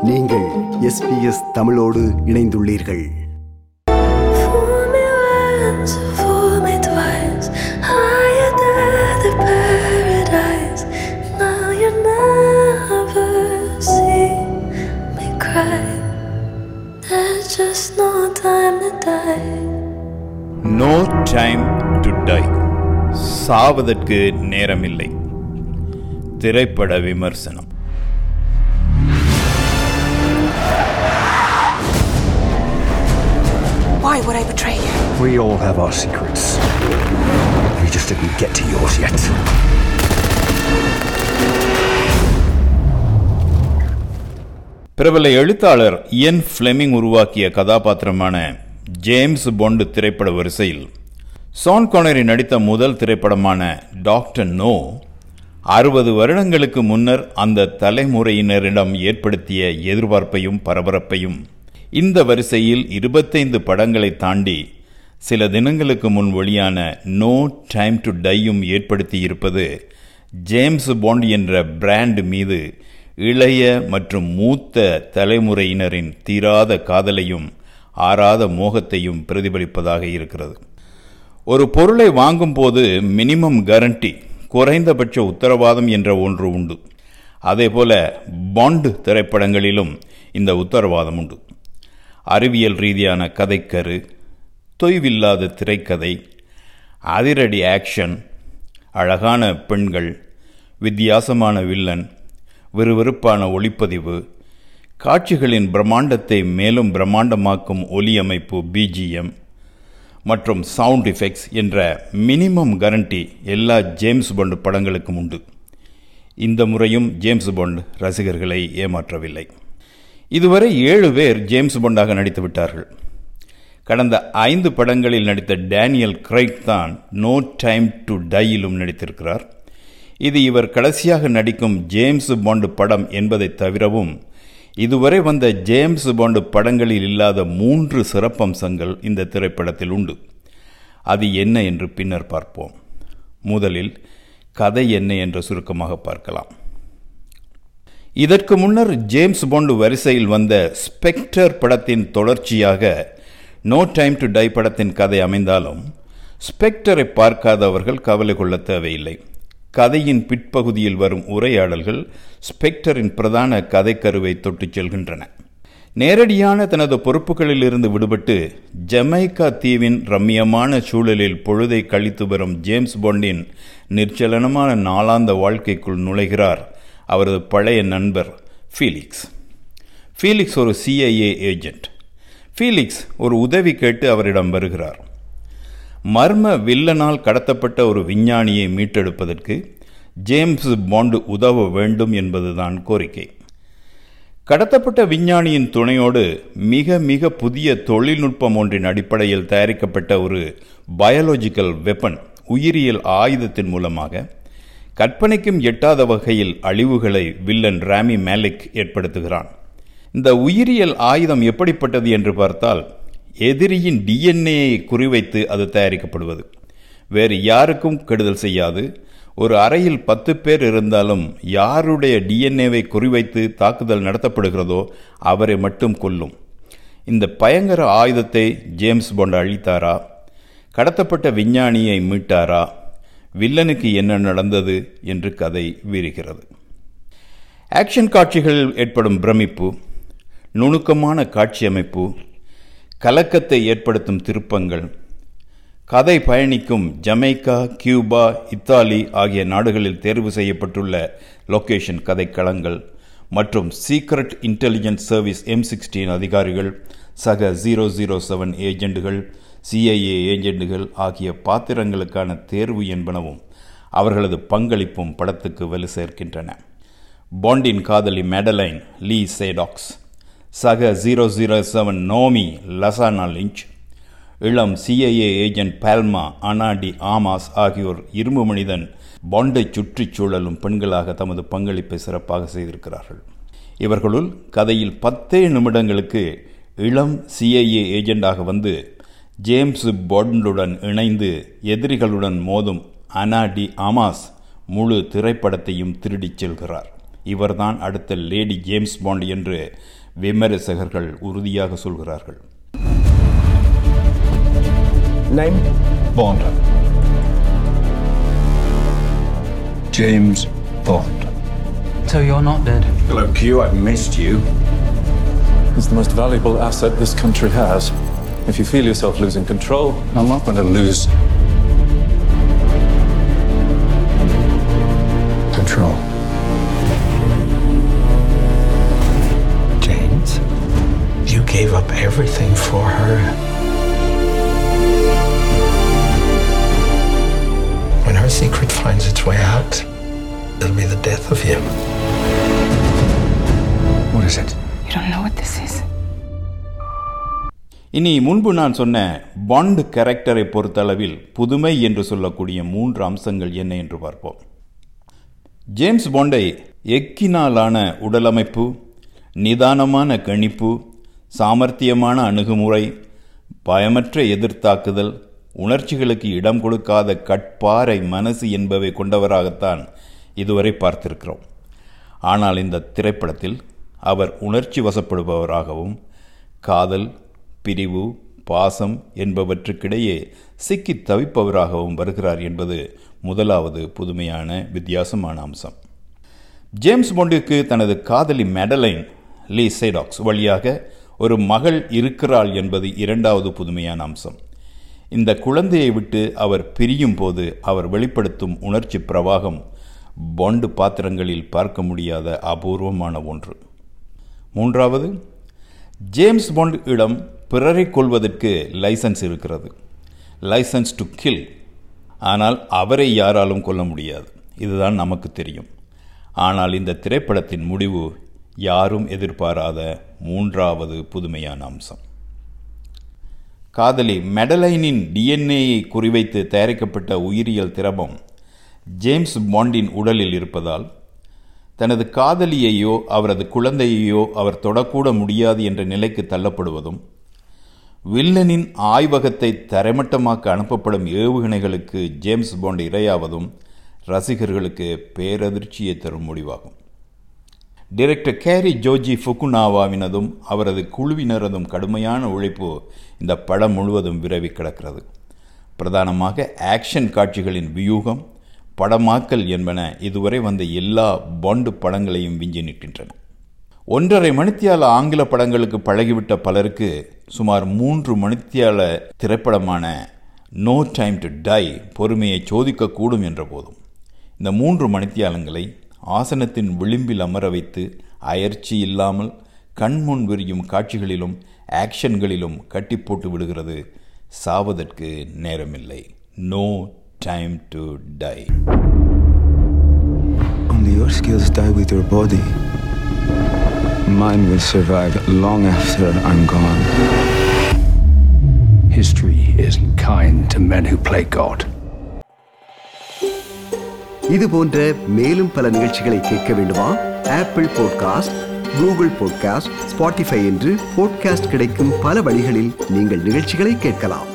நீங்கள் எஸ்பிஎஸ் தமிழோடு இணைந்துள்ளீர்கள் Fool me once, fool me twice. Higher than the paradise. Now you never see me cry. There's just no time to die. No time to die சாவதற்கு நேரமில்லை திரைப்பட விமர்சனம் Why would I betray you? We all have our secrets. You just didn't get to yours yet. பிரபல எழுத்தாளர் இயன் Fleming உருவாக்கிய கதாபாத்திரமான James பொண்டு திரைப்பட வரிசையில் San Connery நடித்த முதல் திரைப்படமான டாக்டர் நோ அறுபது வருடங்களுக்கு முன்னர் அந்த தலைமுறையினரிடம் ஏற்படுத்திய எதிர்பார்ப்பையும் பரபரப்பையும் இந்த வரிசையில் இருபத்தைந்து படங்களை தாண்டி சில தினங்களுக்கு முன் வெளியான நோ டைம் டு டையும் ஏற்படுத்தியிருப்பது ஜேம்ஸ் பாண்ட் என்ற பிராண்ட் மீது இளைய மற்றும் மூத்த தலைமுறையினரின் தீராத காதலையும் ஆறாத மோகத்தையும் பிரதிபலிப்பதாக இருக்கிறது ஒரு பொருளை வாங்கும்போது மினிமம் கேரண்டி குறைந்தபட்ச உத்தரவாதம் என்ற ஒன்று உண்டு அதேபோல பாண்ட் திரைப்படங்களிலும் இந்த உத்தரவாதம் உண்டு அறிவியல் ரீதியான கதைக்கரு தொய்வில்லாத திரைக்கதை அதிரடி ஆக்ஷன் அழகான பெண்கள் வித்தியாசமான வில்லன் விறுவிறுப்பான ஒளிப்பதிவு காட்சிகளின் பிரம்மாண்டத்தை மேலும் பிரம்மாண்டமாக்கும் ஒலி அமைப்பு பிஜிஎம் மற்றும் சவுண்ட் எஃபெக்ட்ஸ் என்ற மினிமம் கரண்டி எல்லா ஜேம்ஸ் பாண்ட் படங்களுக்கும் உண்டு இந்த முறையும் ஜேம்ஸ் பாண்ட் ரசிகர்களை ஏமாற்றவில்லை இதுவரை ஏழு பேர் ஜேம்ஸ் பாண்டாக நடித்து விட்டார்கள் கடந்த ஐந்து படங்களில் நடித்த டேனியல் கிரைக் தான் நோ டைம் டு டையிலும் நடித்திருக்கிறார் இது இவர் கடைசியாக நடிக்கும் ஜேம்ஸ் பாண்டு படம் என்பதை தவிரவும் இதுவரை வந்த ஜேம்ஸ் பாண்டு படங்களில் இல்லாத மூன்று சிறப்பம்சங்கள் இந்த திரைப்படத்தில் உண்டு அது என்ன என்று பின்னர் பார்ப்போம் முதலில் கதை என்ன என்று சுருக்கமாக பார்க்கலாம் இதற்கு முன்னர் ஜேம்ஸ் பாண்டு வரிசையில் வந்த ஸ்பெக்டர் படத்தின் தொடர்ச்சியாக நோ டைம் டு டை படத்தின் கதை அமைந்தாலும் ஸ்பெக்டரை பார்க்காதவர்கள் கவலை கொள்ள தேவையில்லை கதையின் பிற்பகுதியில் வரும் உரையாடல்கள் ஸ்பெக்டரின் பிரதான கதைக்கருவை தொட்டுச் செல்கின்றன நேரடியான தனது பொறுப்புகளில் இருந்து விடுபட்டு ஜமைக்கா தீவின் ரம்மியமான சூழலில் பொழுதை கழித்து வரும் ஜேம்ஸ் பாண்டின் நிர்ச்சலனமான நாளாந்த வாழ்க்கைக்குள் நுழைகிறார் அவரது பழைய நண்பர் ஃபீலிக்ஸ் ஃபீலிக்ஸ் ஒரு சிஐஏ ஏஜென்ட் ஃபீலிக்ஸ் ஒரு உதவி கேட்டு அவரிடம் வருகிறார் மர்ம வில்லனால் கடத்தப்பட்ட ஒரு விஞ்ஞானியை மீட்டெடுப்பதற்கு ஜேம்ஸ் பாண்டு உதவ வேண்டும் என்பதுதான் கோரிக்கை கடத்தப்பட்ட விஞ்ஞானியின் துணையோடு மிக மிக புதிய தொழில்நுட்பம் ஒன்றின் அடிப்படையில் தயாரிக்கப்பட்ட ஒரு பயாலஜிக்கல் வெப்பன் உயிரியல் ஆயுதத்தின் மூலமாக கற்பனைக்கும் எட்டாத வகையில் அழிவுகளை வில்லன் ராமி மேலிக் ஏற்படுத்துகிறான் இந்த உயிரியல் ஆயுதம் எப்படிப்பட்டது என்று பார்த்தால் எதிரியின் டிஎன்ஏயை குறிவைத்து அது தயாரிக்கப்படுவது வேறு யாருக்கும் கெடுதல் செய்யாது ஒரு அறையில் பத்து பேர் இருந்தாலும் யாருடைய டிஎன்ஏவை குறிவைத்து தாக்குதல் நடத்தப்படுகிறதோ அவரை மட்டும் கொல்லும் இந்த பயங்கர ஆயுதத்தை ஜேம்ஸ் பாண்ட் அழித்தாரா கடத்தப்பட்ட விஞ்ஞானியை மீட்டாரா வில்லனுக்கு என்ன நடந்தது என்று கதை வீறுகிறது ஆக்ஷன் காட்சிகளில் ஏற்படும் பிரமிப்பு நுணுக்கமான காட்சி அமைப்பு கலக்கத்தை ஏற்படுத்தும் திருப்பங்கள் கதை பயணிக்கும் ஜமைக்கா கியூபா இத்தாலி ஆகிய நாடுகளில் தேர்வு செய்யப்பட்டுள்ள லொகேஷன் கதைக்களங்கள் மற்றும் secret intelligence service M sixteen அதிகாரிகள் சக ஜீரோ ஜீரோ செவன் ஏஜெண்டுகள் சிஐஏ ஏஜெண்டுகள் ஆகிய பாத்திரங்களுக்கான தேர்வு என்பனவும் அவர்களது பங்களிப்பும் படத்துக்கு வலு சேர்க்கின்றன பாண்டின் காதலி மேடலைன் லீ சேடாக்ஸ் சக zero zero seven Nomi Lashana Lynch இளம் CIA agent Paloma Ana de Armas ஆகியோர் இரும்பு மனிதன் பாண்டை சுற்றிச் சூழலும் பெண்களாக தமது பங்களிப்பை சிறப்பாக செய்திருக்கிறார்கள் இவர்களுள் கதையில் பத்தே நிமிடங்களுக்கு இளம் சிஐஏ ஏஜெண்டாக வந்து ஜேம்ஸ் பாண்டுடன் இணைந்து எதிரிகளுடன் மோதும் அனா டி ஆமாஸ் முழு திரைப்படத்தையும் திருடிச் செல்கிறார் இவர்தான் அடுத்த லேடி ஜேம்ஸ் பாண்ட் என்று விமர்சகர்கள் உறுதியாக சொல்கிறார்கள் Name? Bond. James Bond. So you're not dead. Hello, Q. I've missed you. It's the most valuable asset this country has. If you feel yourself losing control, I'm not going to lose Control. James, you gave up everything for her. When her secret finds its way out, it'll be the death of you. What is it? You don't know what this is. இனி முன்பு நான் சொன்ன bond கேரக்டரை பொறுத்தளவில் புதுமை என்று சொல்லக்கூடிய மூன்று அம்சங்கள் என்ன என்று பார்ப்போம் ஜேம்ஸ் பாண்டை எக்கினாலான உடலமைப்பு நிதானமான கணிப்பு சாமர்த்தியமான அணுகுமுறை பயமற்ற எதிர்த்தாக்குதல் உணர்ச்சிகளுக்கு இடம் கொடுக்காத கட்பாறை மனசு என்பவை கொண்டவராகத்தான் இதுவரை பார்த்திருக்கிறோம் ஆனால் இந்த திரைப்படத்தில் அவர் உணர்ச்சி வசப்படுபவராகவும் காதல் பிரிவு பாசம் என்பவற்றுக்கிடையே சிக்கித் தவிப்பவராகவும் வருகிறார் என்பது முதலாவது புதுமையான வித்தியாசமான அம்சம் ஜேம்ஸ் பாண்டுக்கு தனது காதலி மெடலைன் லீ சைடாக்ஸ் வழியாக ஒரு மகள் இருக்கிறாள் என்பது இரண்டாவது புதுமையான அம்சம் இந்த குழந்தையை விட்டு அவர் பிரியும் போது அவர் வெளிப்படுத்தும் உணர்ச்சி பிரவாகம் பாண்டு பாத்திரங்களில் பார்க்க முடியாத அபூர்வமான ஒன்று மூன்றாவது ஜேம்ஸ் பாண்ட் இடம் பிறரை கொள்வதற்கு லைசன்ஸ் இருக்கிறது லைசன்ஸ் டு கில் ஆனால் அவரை யாராலும் கொல்ல முடியாது இதுதான் நமக்கு தெரியும் ஆனால் இந்த திரைப்படத்தின் முடிவு யாரும் எதிர்பாராத மூன்றாவது புதுமையான அம்சம் காதலி மெடலைனின் டிஎன்ஏயை குறிவைத்து தயாரிக்கப்பட்ட உயிரியல் திரவம் ஜேம்ஸ் பாண்டின் உடலில் இருப்பதால் தனது காதலியையோ அவரது குழந்தையையோ அவர் தொடக்கூட முடியாது என்ற நிலைக்கு தள்ளப்படுவதும் வில்லனின் ஆய்வகத்தை தரைமட்டமாக்க அனுப்பப்படும் ஏவுகணைகளுக்கு ஜேம்ஸ் பாண்ட் இரையாவதும் ரசிகர்களுக்கு பேரதிர்ச்சியை தரும் முடிவாகும் டைரக்டர் கேரி ஜோஜி ஃபுகுனாவாவினதும் அவரது குழுவினரதும் கடுமையான உழைப்பு இந்த படம் முழுவதும் விரவி கிடக்கிறது பிரதானமாக ஆக்ஷன் காட்சிகளின் வியூகம் படமாக்கல் என்பன இதுவரை வந்த எல்லா பாண்டு படங்களையும் விஞ்சி நிற்கின்றன ஒன்றரை மணித்தியால ஆங்கில படங்களுக்கு பழகிவிட்ட பலருக்கு சுமார் மூன்று மணித்தியால திரைப்படமான நோ டைம் டு டை பொறுமையை சோதிக்கக்கூடும் என்ற போதும் இந்த மூன்று மணித்தியாலங்களை ஆசனத்தின் விளிம்பில் அமர வைத்து அயற்சி இல்லாமல் கண்முன் விரியும் காட்சிகளிலும் ஆக்ஷன்களிலும் கட்டி போட்டு விடுகிறது சாவதற்கு நேரமில்லை no time to die Only your skills die with your body. Mine will survive long after I'm gone. History isn't kind to men who play God. இது போன்ற மேலும் பல நிகழ்ச்சிகளை கேட்க வேண்டுமா Apple podcast Google podcast Spotify என்று podcast கிடைக்கும் பல வழிகளில் நீங்கள் நிகழ்ச்சிகளை கேட்கலாம்